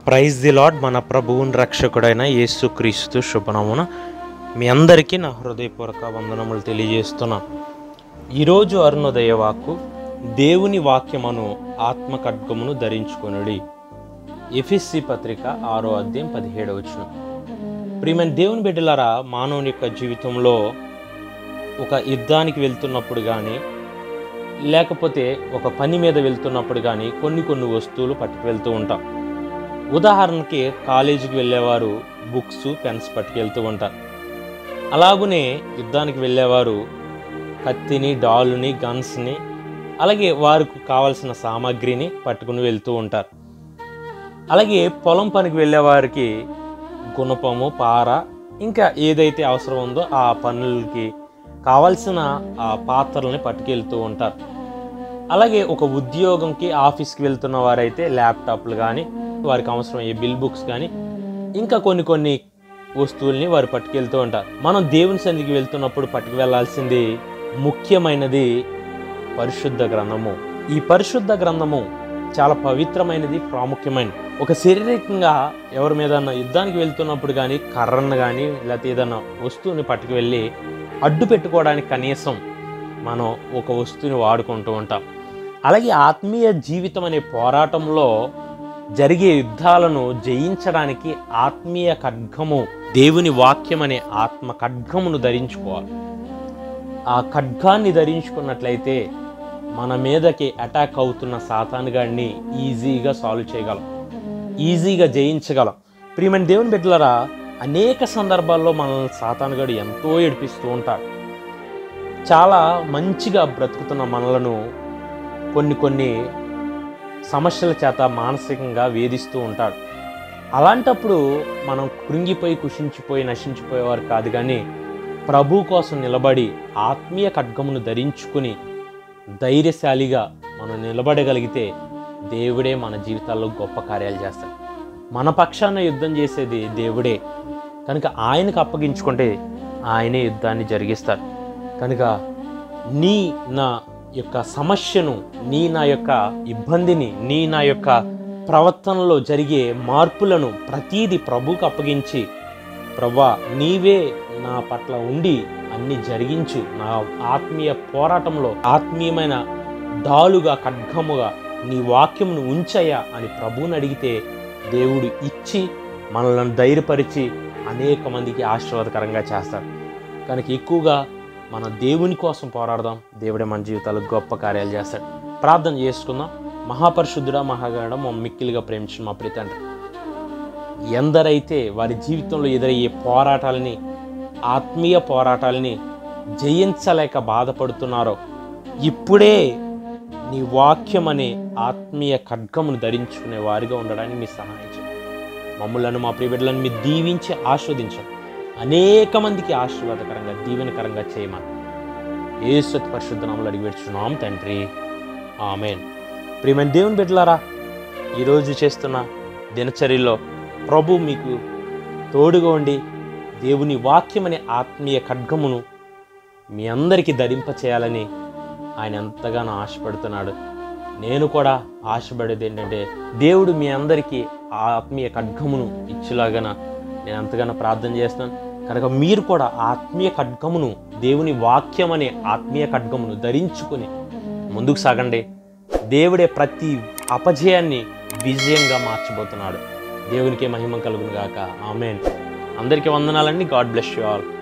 praise the lord మన ప్రభువుని రక్షకుడైన యేసుక్రీస్తు శుభనమున మీ అందరికీ నా హృదయపూర్వక వందనములు తెలియజేస్తున్నాను ఈరోజు అరుణోదయ వాక్కు దేవుని వాక్యమును ఆత్మ ఖడ్గమును ధరించుకొనుడి ఎఫిస్సి పత్రిక ఆరో అధ్యాయం పదిహేడవ వచనం ప్రియమైన దేవుని బిడ్డలారా మానవుని యొక్క జీవితంలో ఒక యుద్ధానికి వెళ్తున్నప్పుడు కానీ లేకపోతే ఒక పని మీద వెళ్తున్నప్పుడు కానీ కొన్ని కొన్ని వస్తువులు పట్టుకు వెళ్తూ ఉంటాం ఉదాహరణకి కాలేజీకి వెళ్ళేవారు బుక్స్ పెన్స్ పట్టుకెళ్తూ ఉంటారు అలాగునే యుద్ధానికి వెళ్ళేవారు కత్తిని డాలుని గన్స్ని అలాగే వారికి కావలసిన సామాగ్రిని పట్టుకుని వెళ్తూ ఉంటారు అలాగే పొలం పనికి వెళ్ళేవారికి గుణపము పార ఇంకా ఏదైతే అవసరం ఉందో ఆ పనులకి కావలసిన ఆ పాత్రల్ని పట్టుకెళ్తూ ఉంటారు అలాగే ఒక ఉద్యోగంకి ఆఫీస్కి వెళ్తున్న వారైతే ల్యాప్టాప్లు కానీ వారికి అవసరమయ్యే బిల్ బుక్స్ కానీ ఇంకా కొన్ని కొన్ని వస్తువుల్ని వారు పట్టుకెళ్తూ ఉంటారు మనం దేవుని సన్నిధికి వెళ్తున్నప్పుడు పట్టుకు వెళ్ళాల్సింది ముఖ్యమైనది పరిశుద్ధ గ్రంథము ఈ పరిశుద్ధ గ్రంథము చాలా పవిత్రమైనది ప్రాముఖ్యమైనది ఒక శారీరకంగా ఎవరి మీద యుద్ధానికి వెళ్తున్నప్పుడు కానీ కర్రను కానీ లేకపోతే ఏదైనా వస్తువుని పట్టుకు వెళ్ళి అడ్డు పెట్టుకోవడానికి కనీసం మనం ఒక వస్తువుని వాడుకుంటూ ఉంటాం అలాగే ఆత్మీయ జీవితం అనే పోరాటంలో జరిగే యుద్ధాలను జయించడానికి ఆత్మీయ ఖడ్గము దేవుని వాక్యం అనే ఆత్మ ఖడ్గమును ధరించుకోవాలి ఆ ఖడ్గాన్ని ధరించుకున్నట్లయితే మన మీదకి అటాక్ అవుతున్న సాతానుగాడిని ఈజీగా సాల్వ్ చేయగలం ఈజీగా జయించగలం ప్రియమైన దేవుని బిడ్డలరా అనేక సందర్భాల్లో మనల్ని సాతానుగాడు ఎంతో ఏడిపిస్తూ ఉంటాడు చాలా మంచిగా బ్రతుకుతున్న మనలను కొన్ని కొన్ని సమస్యల చేత మానసికంగా వేధిస్తూ ఉంటాడు అలాంటప్పుడు మనం కృంగిపోయి కుషించిపోయి నశించిపోయేవారు కాదు కానీ ప్రభు కోసం నిలబడి ఆత్మీయ ఖడ్గమును ధరించుకుని ధైర్యశాలిగా మనం నిలబడగలిగితే దేవుడే మన జీవితాల్లో గొప్ప కార్యాలు చేస్తాడు మన పక్షాన యుద్ధం చేసేది దేవుడే కనుక ఆయనకు అప్పగించుకుంటే ఆయనే యుద్ధాన్ని జరిగిస్తాడు కనుక నీ నా యొక్క సమస్యను నీ నా యొక్క ఇబ్బందిని నీ నా యొక్క ప్రవర్తనలో జరిగే మార్పులను ప్రతీది ప్రభుకు అప్పగించి ప్రభా నీవే నా పట్ల ఉండి అన్ని జరిగించు నా ఆత్మీయ పోరాటంలో ఆత్మీయమైన డాలుగా ఖడ్గముగా నీ వాక్యమును ఉంచయ్యా అని ప్రభువుని అడిగితే దేవుడు ఇచ్చి మనల్ని ధైర్యపరిచి అనేక మందికి ఆశీర్వాదకరంగా చేస్తాడు కనుక ఎక్కువగా మన దేవుని కోసం పోరాడదాం దేవుడే మన జీవితాల్లో గొప్ప కార్యాలు చేస్తాడు ప్రార్థన చేసుకుందాం మహాపరిశుద్ధుడ మహాగణ మా మిక్కిలిగా ప్రేమించిన మా ప్రీతండ్రి ఎందరైతే వారి జీవితంలో ఎదురయ్యే పోరాటాలని ఆత్మీయ పోరాటాలని జయించలేక బాధపడుతున్నారో ఇప్పుడే నీ వాక్యం అనే ఆత్మీయ ఖడ్గమును ధరించుకునే వారిగా ఉండడానికి మీ సహాయం చేయండి మమ్మల్ని మా ప్రియబిడ్డలను మీరు దీవించి ఆస్వాదించండి అనేక మందికి ఆశీర్వాదకరంగా దీవెనకరంగా చేయమని ఏసత్ పరిశుద్ధ నామలు అడిగి పెడుచున్నాం తండ్రి ఆమెన్ ప్రియమైన దేవుని బిడ్డలారా ఈరోజు చేస్తున్న దినచర్యలో ప్రభు మీకు తోడుగా ఉండి దేవుని వాక్యం అనే ఆత్మీయ ఖడ్గమును మీ అందరికీ ధరింప చేయాలని ఆయన ఎంతగానో ఆశపడుతున్నాడు నేను కూడా ఆశపడేది ఏంటంటే దేవుడు మీ అందరికీ ఆ ఆత్మీయ ఖడ్గమును ఇచ్చేలాగన నేను ఎంతగానో ప్రార్థన చేస్తున్నాను కనుక మీరు కూడా ఆత్మీయ ఖడ్గమును దేవుని వాక్యం అనే ఆత్మీయ ఖడ్గమును ధరించుకుని ముందుకు సాగండి దేవుడే ప్రతి అపజయాన్ని విజయంగా మార్చబోతున్నాడు దేవునికే మహిమ కలుగును గాక ఆమెన్ అందరికీ వందనాలండి గాడ్ బ్లెస్ యూ ఆల్